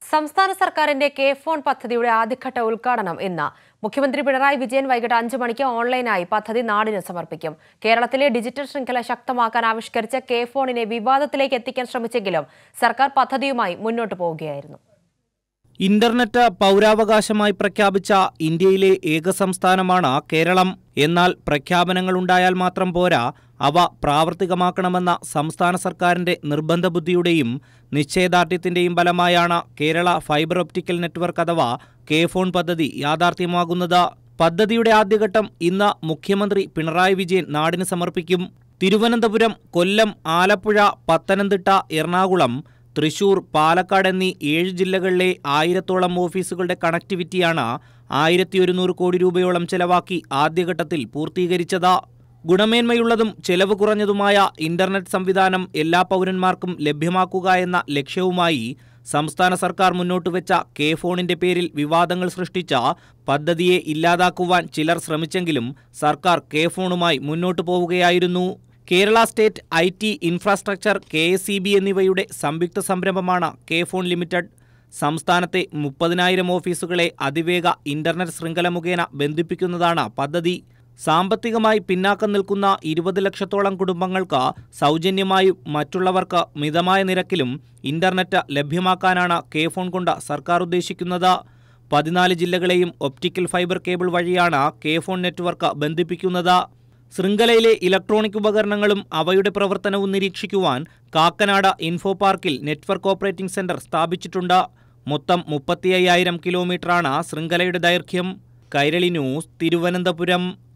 സംസ്ഥാന സർക്കാരിന്റെ K phone പദ്ധതിയുടെ ആദ്യഘട്ട ഉദ്ഘാടനം ഇന്ന് മുഖ്യമന്ത്രി പിണറായി വിജയൻ വൈകിട്ട് അഞ്ചു മണിക്ക് ഓൺലൈനായി പദ്ധതി നാടിന് സമർപ്പിക്കും കേരളത്തിലെ ഡിജിറ്റൽ ശൃംഖല ശക്തമാക്കാൻ ആവിഷ്കരിച്ച കെ ഫോണിനെ വിവാദത്തിലേക്ക് എത്തിക്കാൻ ശ്രമിച്ചെങ്കിലും സർക്കാർ പദ്ധതിയുമായി മുന്നോട്ടു പോവുകയായിരുന്നു ഇന്റർനെറ്റ് പൗരാവകാശമായി പ്രഖ്യാപിച്ച ഇന്ത്യയിലെ ഏക സംസ്ഥാനമാണ് കേരളം എന്നാൽ പ്രഖ്യാപനങ്ങളുണ്ടായാൽ മാത്രം പോരാ അവ പ്രാവർത്തികമാക്കണമെന്ന സംസ്ഥാന സർക്കാരിന്റെ നിർബന്ധ ബുദ്ധിയുടെയും നിശ്ചയദാർഢ്യത്തിന്റെയും ഫലമായാണ് കേരള ഫൈബർ ഒപ്റ്റിക്കൽ നെറ്റ്വർക്ക് അഥവാ കെ ഫോൺ പദ്ധതി യാഥാർത്ഥ്യമാകുന്നത് പദ്ധതിയുടെ ആദ്യഘട്ടം ഇന്ന് മുഖ്യമന്ത്രി പിണറായി വിജയൻ നാടിന് സമർപ്പിക്കും തിരുവനന്തപുരം കൊല്ലം ആലപ്പുഴ പത്തനംതിട്ട എറണാകുളം തൃശൂർ പാലക്കാട് എന്നീ ഏഴ് ജില്ലകളിലെ ആയിരത്തോളം ഓഫീസുകളുടെ കണക്ടിവിറ്റിയാണ് ആയിരത്തി ഒരുന്നൂറ് കോടി രൂപയോളം ചെലവാക്കി ആദ്യഘട്ടത്തിൽ പൂർത്തീകരിച്ചത് ഗുണമേന്മയുള്ളതും ചെലവ് കുറഞ്ഞതുമായ ഇന്റർനെറ്റ് സംവിധാനം എല്ലാ പൗരന്മാർക്കും ലഭ്യമാക്കുക എന്ന ലക്ഷ്യവുമായി സംസ്ഥാന സർക്കാർ മുന്നോട്ടുവെച്ച കെ ഫോണിന്റെ പേരിൽ വിവാദങ്ങൾ സൃഷ്ടിച്ച പദ്ധതിയെ ഇല്ലാതാക്കുവാൻ ചിലർ ശ്രമിച്ചെങ്കിലും സർക്കാർ കെ ഫോണുമായി മുന്നോട്ടു പോവുകയായിരുന്നു Kerala state I T infrastructure K S E B എന്നിവയുടെ സംയുക്ത സംരംഭമാണ് കെ ഫോൺ ലിമിറ്റഡ് സംസ്ഥാനത്തെ മുപ്പതിനായിരം ഓഫീസുകളെ അതിവേഗ ഇന്റർനെറ്റ് ശൃംഖല മുഖേന ബന്ധിപ്പിക്കുന്നതാണ് പദ്ധതി സാമ്പത്തികമായി പിന്നാക്കം നിൽക്കുന്ന ഇരുപത് ലക്ഷത്തോളം കുടുംബങ്ങൾക്ക് സൗജന്യമായും മറ്റുള്ളവർക്ക് മിതമായ നിരക്കിലും ഇന്റർനെറ്റ് ലഭ്യമാക്കാനാണ് കെ ഫോൺ കൊണ്ട് സർക്കാർ ഉദ്ദേശിക്കുന്നത് പതിനാല് ജില്ലകളെയും ഒപ്റ്റിക്കൽ ഫൈബർ കേബിൾ വഴിയാണ് കെ ഫോൺ നെറ്റ്വർക്ക് ബന്ധിപ്പിക്കുന്നത് ശൃംഖലയിലെ ഇലക്ട്രോണിക് ഉപകരണങ്ങളും അവയുടെ പ്രവർത്തനവും നിരീക്ഷിക്കുവാൻ കാക്കനാട് ഇൻഫോ പാർക്കിൽ നെറ്റ്വർക്ക് ഓപ്പറേറ്റിംഗ് സെന്റർ സ്ഥാപിച്ചിട്ടുണ്ട് മൊത്തം മുപ്പത്തി അയ്യായിരം കിലോമീറ്ററാണ് ശൃംഖലയുടെ ദൈർഘ്യം കൈരളി ന്യൂസ് തിരുവനന്തപുരം